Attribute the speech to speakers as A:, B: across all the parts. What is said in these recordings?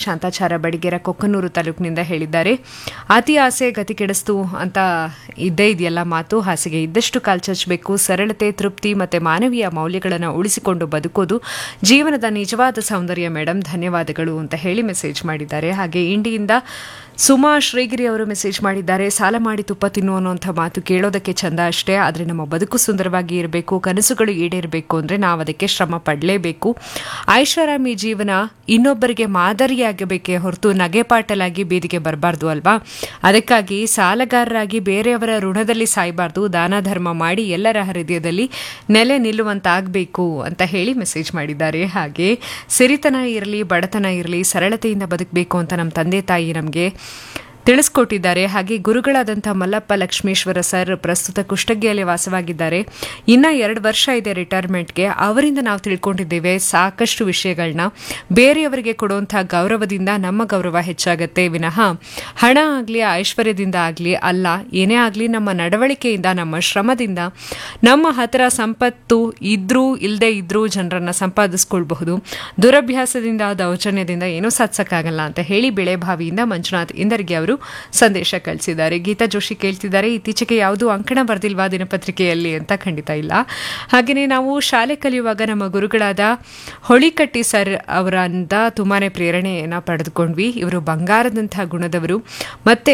A: ಶಾಂತಾಚಾರ ಬಡಿಗೆರ ಕೊಕ್ಕನೂರು ತಾಲೂಕಿನಿಂದ ಹೇಳಿದ್ದಾರೆ ಅತಿ ಆಸೆ ಗತಿ ಕೆಡಿಸ್ತು ಅಂತ ಇದ್ದೇ ಇದೆಯಲ್ಲ ಮಾತು ಹಾಸಿಗೆ ಇದ್ದಷ್ಟು ಕಾಲ್ ಚಚ್ಚಬೇಕು ಸರಳತೆ ತೃಪ್ತಿ ಮತ್ತು ಮಾನವೀಯ ಮೌಲ್ಯಗಳನ್ನು ಉಳಿಸಿಕೊಂಡು ಬದುಕೋದು ಜೀವನದ ನಿಜವಾದ ಸೌಂದರ್ಯ ಮೇಡಮ್ ಧನ್ಯವಾದಗಳು ಅಂತ ಹೇಳಿ ಮೆಸೇಜ್ ಮಾಡಿದ್ದಾರೆ ಹಾಗೆ ಇಂಡಿಯಿಂದ ಸುಮಾ ಶ್ರೀಗಿರಿ ಅವರು ಮೆಸೇಜ್ ಮಾಡಿದ್ದಾರೆ ಸಾಲ ಮಾಡಿ ತುಪ್ಪ ತಿನ್ನು ಅನ್ನುವಂಥ ಮಾತು ಕೇಳೋದಕ್ಕೆ ಚಂದ ಅಷ್ಟೇ ಆದರೆ ನಮ್ಮ ಬದುಕು ಸುಂದರವಾಗಿ ಇರಬೇಕು ಕನಸುಗಳು ಈಡೇರಬೇಕು ಅಂದರೆ ನಾವು ಅದಕ್ಕೆ ಶ್ರಮ ಪಡಲೇಬೇಕು ಐಷಾರಾಮಿ ಜೀವನ ಇನ್ನೊಬ್ಬರಿಗೆ ಮಾದರಿಯಾಗಬೇಕೇ ಹೊರತು ನಗೆಪಾಟಲಾಗಿ ಬೀದಿಗೆ ಬರಬಾರ್ದು ಅಲ್ವಾ ಅದಕ್ಕಾಗಿ ಸಾಲಗಾರರಾಗಿ ಬೇರೆಯವರ ಋಣದಲ್ಲಿ ಸಾಯಬಾರ್ದು ದಾನ ಧರ್ಮ ಮಾಡಿ ಎಲ್ಲರ ಹೃದಯದಲ್ಲಿ ನೆಲೆ ನಿಲ್ಲುವಂತಾಗಬೇಕು ಅಂತ ಹೇಳಿ ಮೆಸೇಜ್ ಮಾಡಿದ್ದಾರೆ ಹಾಗೆ ಸಿರಿತನ ಇರಲಿ ಬಡತನ ಇರಲಿ ಸರಳತೆಯಿಂದ ಬದುಕಬೇಕು ಅಂತ ನಮ್ಮ ತಂದೆ ತಾಯಿ ನಮಗೆ ತಿಳಿಸ್ಕೊಟ್ಟಿದ್ದಾರೆ ಹಾಗೆ ಗುರುಗಳಾದಂಥ ಮಲ್ಲಪ್ಪ ಲಕ್ಷ್ಮೇಶ್ವರ ಸರ್ ಪ್ರಸ್ತುತ ಕುಷ್ಟಗಿಯಲ್ಲಿ ವಾಸವಾಗಿದ್ದಾರೆ ಇನ್ನ ಎರಡು ವರ್ಷ ಇದೆ ರಿಟೈರ್ಮೆಂಟ್ಗೆ ಅವರಿಂದ ನಾವು ತಿಳ್ಕೊಂಡಿದ್ದೇವೆ ಸಾಕಷ್ಟು ವಿಷಯಗಳನ್ನ ಬೇರೆಯವರಿಗೆ ಕೊಡುವಂಥ ಗೌರವದಿಂದ ನಮ್ಮ ಗೌರವ ಹೆಚ್ಚಾಗತ್ತೆ ವಿನಃ ಹಣ ಆಗಲಿ ಐಶ್ವರ್ಯದಿಂದ ಆಗಲಿ ಅಲ್ಲ ಏನೇ ಆಗಲಿ ನಮ್ಮ ನಡವಳಿಕೆಯಿಂದ ನಮ್ಮ ಶ್ರಮದಿಂದ ನಮ್ಮ ಹತ್ತಿರ ಸಂಪತ್ತು ಇದ್ರೂ ಇಲ್ಲದೆ ಇದ್ರೂ ಜನರನ್ನ ಸಂಪಾದಿಸ್ಕೊಳ್ಬಹುದು ದುರಭ್ಯಾಸದಿಂದ ದೌರ್ಜನ್ಯದಿಂದ ಏನೂ ಸಾಧಿಸಕ್ಕಾಗಲ್ಲ ಅಂತ ಹೇಳಿ ಬೆಳೆಭಾವಿಯಿಂದ ಮಂಜುನಾಥ್ ಇಂದರ್ಗಿ ಅವರು ಸಂದೇಶ ಕಳಿಸಿದ್ದಾರೆ ಗೀತಾ ಜೋಶಿ ಕೇಳ್ತಿದ್ದಾರೆ ಇತ್ತೀಚೆಗೆ ಯಾವುದು ಅಂಕಣ ಬರ್ದಿಲ್ವಾ ದಿನಪತ್ರಿಕೆಯಲ್ಲಿ ಅಂತ ಖಂಡಿತ ಇಲ್ಲ ಹಾಗೆಯೇ ನಾವು ಶಾಲೆ ಕಲಿಯುವಾಗ ನಮ್ಮ ಗುರುಗಳಾದ ಹೊಳಿಕಟ್ಟಿ ಸರ್ ಅವರಿಂದ ತುಂಬಾ ಪ್ರೇರಣೆಯನ್ನು ಪಡೆದುಕೊಂಡ್ವಿ ಇವರು ಬಂಗಾರದಂಥ ಗುಣದವರು ಮತ್ತೆ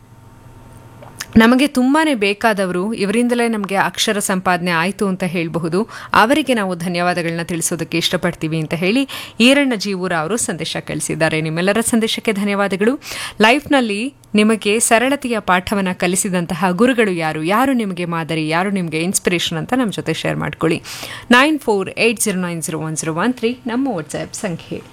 A: ನಮಗೆ ತುಂಬಾ ಬೇಕಾದವರು ಇವರಿಂದಲೇ ನಮಗೆ ಅಕ್ಷರ ಸಂಪಾದನೆ ಆಯಿತು ಅಂತ ಹೇಳಬಹುದು ಅವರಿಗೆ ನಾವು ಧನ್ಯವಾದಗಳನ್ನ ತಿಳಿಸೋದಕ್ಕೆ ಇಷ್ಟಪಡ್ತೀವಿ ಅಂತ ಹೇಳಿ ಈರಣ್ಣ ಜೀವೂರ ಅವರು ಸಂದೇಶ ಕಳಿಸಿದ್ದಾರೆ ನಿಮ್ಮೆಲ್ಲರ ಸಂದೇಶಕ್ಕೆ ಧನ್ಯವಾದಗಳು ಲೈಫ್ನಲ್ಲಿ ನಿಮಗೆ ಸರಳತೆಯ ಪಾಠವನ್ನು ಕಲಿಸಿದಂತಹ ಗುರುಗಳು ಯಾರು ಯಾರು ನಿಮಗೆ ಮಾದರಿ ಯಾರು ನಿಮಗೆ ಇನ್ಸ್ಪಿರೇಷನ್ ಅಂತ ನಮ್ಮ ಜೊತೆ ಶೇರ್ ಮಾಡ್ಕೊಳ್ಳಿ nine four eight zero nine zero one zero one three ನಮ್ಮ ವಾಟ್ಸ್ಆ್ಯಪ್ ಸಂಖ್ಯೆ